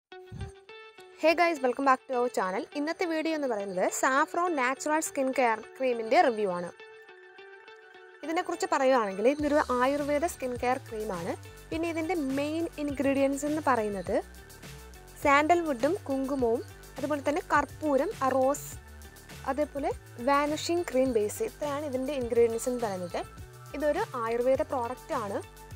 hey guys welcome back to our channel ഇന്നത്തെ video എന്ന് പറയുന്നത് സാഫ്രോൺ നാച്ചുറൽ സ്കിൻ കെയർ ക്രീമിൻ്റെ റിവ്യൂ ആണ് ഇതിനെക്കുറിച്ച് പറയുകയാണെങ്കിൽ ഇതൊരു ആയുർവേദ സ്കിൻ കെയർ ക്രീമാണ് പിന്നെ ഇതിൻ്റെ മെയിൻ ഇൻഗ്രീഡിയൻസ് എന്ന് പറയുന്നത് സാൻഡൽവുഡും കുങ്കുമവും അതുപോലെ തന്നെ കർപ്പൂരം റോസ് അതേപോലെ വാനിഷിംഗ് ക്രീം ബേസ് ഇത്രയാണ് ഇതിൻ്റെ ഇൻഗ്രീഡിയൻസ് എന്ന് പറയുന്നത് ഇതൊരു ആയുർവേദ പ്രോഡക്റ്റ് ആണ്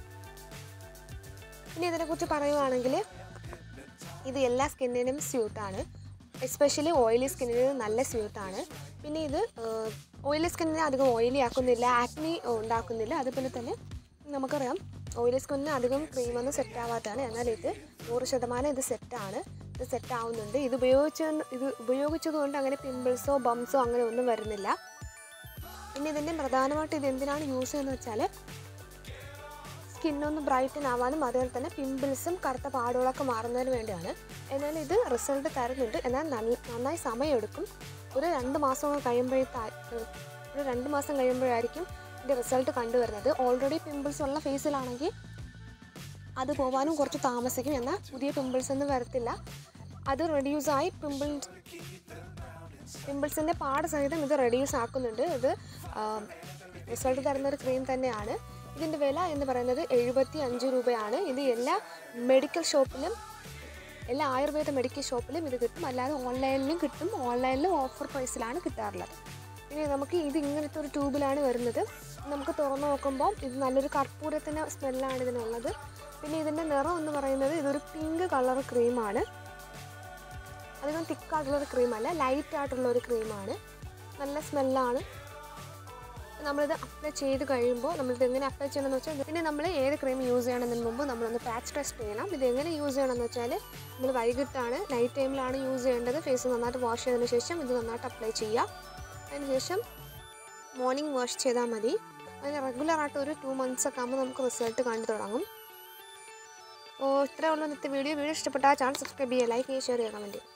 ഇനി ഇതിനെക്കുറിച്ച് പറയുകയാണെങ്കിൽ ഇത് എല്ലാ സ്കിന്നിനും സ്യൂട്ടാണ് എസ്പെഷ്യലി ഓയിലി സ്കിന്നിന് നല്ല സ്യൂട്ടാണ് പിന്നെ ഇത് ഓയിലി സ്കിന്നിനെ അധികം ഓയിലി ആക്കുന്നില്ല ആക്നി ഉണ്ടാക്കുന്നില്ല അതുപോലെ തന്നെ നമുക്കറിയാം ഓയിലി സ്കിന്നിന് അധികം ക്രീമൊന്നും സെറ്റ് ആവാത്തതാണ് എന്നാൽ ഇത് നൂറ് ശതമാനം ഇത് സെറ്റാണ് ഇത് സെറ്റ് ആവുന്നുണ്ട് ഇത് ഉപയോഗിച്ച ഇത് ഉപയോഗിച്ചതുകൊണ്ട് അങ്ങനെ പിമ്പിൾസോ ബംസോ അങ്ങനെ ഒന്നും വരുന്നില്ല പിന്നെ ഇതിൻ്റെ പ്രധാനമായിട്ട് ഇത് എന്തിനാണ് യൂസ് ചെയ്യുന്നത് വെച്ചാൽ സ്കിന്നൊന്ന് ബ്രൈറ്റൻ ആവാനും അതുപോലെ തന്നെ പിമ്പിൾസും കറുത്ത പാടുകളൊക്കെ മാറുന്നതിന് വേണ്ടിയാണ് എന്നാൽ ഇത് റിസൾട്ട് തരുന്നുണ്ട് എന്നാൽ നല്ല നന്നായി സമയമെടുക്കും ഒരു രണ്ട് മാസം കഴിയുമ്പോഴത്തെ ഒരു രണ്ട് മാസം കഴിയുമ്പോഴായിരിക്കും ഇതിൻ്റെ റിസൾട്ട് കണ്ടുവരുന്നത് ഓൾറെഡി പിമ്പിൾസ് ഉള്ള ഫേസിലാണെങ്കിൽ അത് പോകാനും കുറച്ച് താമസിക്കും എന്നാൽ പുതിയ പിമ്പിൾസ് ഒന്നും വരത്തില്ല അത് റെഡ്യൂസായി പിമ്പിൾസ് പിമ്പിൾസിൻ്റെ പാട് സഹിതം ഇത് റെഡ്യൂസ് ആക്കുന്നുണ്ട് ഇത് റിസൾട്ട് തരുന്ന ഒരു ക്രീം തന്നെയാണ് ഇതിൻ്റെ വില എന്ന് പറയുന്നത് എഴുപത്തി അഞ്ച് രൂപയാണ് ഇത് എല്ലാ മെഡിക്കൽ ഷോപ്പിലും എല്ലാ ആയുർവേദ മെഡിക്കൽ ഷോപ്പിലും ഇത് കിട്ടും അല്ലാതെ ഓൺലൈനിലും കിട്ടും ഓൺലൈനിലും ഓഫർ പ്രൈസിലാണ് കിട്ടാറുള്ളത് ഇനി നമുക്ക് ഇത് ഇങ്ങനത്തെ ഒരു ട്യൂബിലാണ് വരുന്നത് നമുക്ക് തുറന്നു നോക്കുമ്പോൾ ഇത് നല്ലൊരു കർപ്പൂരത്തിൻ്റെ സ്മെല്ലാണ് ഇതിനുള്ളത് പിന്നെ ഇതിൻ്റെ നിറം എന്ന് പറയുന്നത് ഇതൊരു പിങ്ക് കളർ ക്രീമാണ് അധികം തിക്കായിട്ടുള്ളൊരു ക്രീമല്ല ലൈറ്റ് ആയിട്ടുള്ളൊരു ക്രീമാണ് നല്ല സ്മെല്ലാണ് നമ്മളിത് അപ്ലൈ ചെയ്ത് കഴിയുമ്പോൾ നമ്മളിത് എങ്ങനെ അപ്ലൈ ചെയ്യണമെന്ന് വെച്ചാൽ പിന്നെ നമ്മൾ ഏത് ക്രീം യൂസ് ചെയ്യണമെന്നതിന് മുമ്പ് നമ്മളൊന്ന് പാച്ച് ടെസ്റ്റ് ചെയ്യണം ഇത് എങ്ങനെ യൂസ് ചെയ്യണമെന്ന് വെച്ചാൽ നമ്മൾ വൈകിട്ടാണ് നൈറ്റ് ടൈമിലാണ് യൂസ് ചെയ്യേണ്ടത് ഫേസ് നന്നായിട്ട് വാഷ് ചെയ്തതിന് ശേഷം ഇത് നന്നായിട്ട് അപ്ലൈ ചെയ്യുക അതിന് ശേഷം മോർണിംഗ് വാഷ് ചെയ്താൽ മതി അതിന് റെഗുലറായിട്ട് ഒരു ടു മന്ത്സ് ഒക്കെ ആകുമ്പോൾ നമുക്ക് റിസൾട്ട് കണ്ടു തുടങ്ങും അപ്പോൾ ഇത്രയേ ഉള്ളൂ ഇന്നത്തെ വീഡിയോ വീഡിയോ ഇഷ്ടപ്പെട്ടാൽ ചാനൽ സബ്സ്ക്രൈബ് ചെയ്യുക ലൈക്ക് ചെയ്യുക ഷെയർ ചെയ്യുക കമൻറ്റ് ചെയ്യുക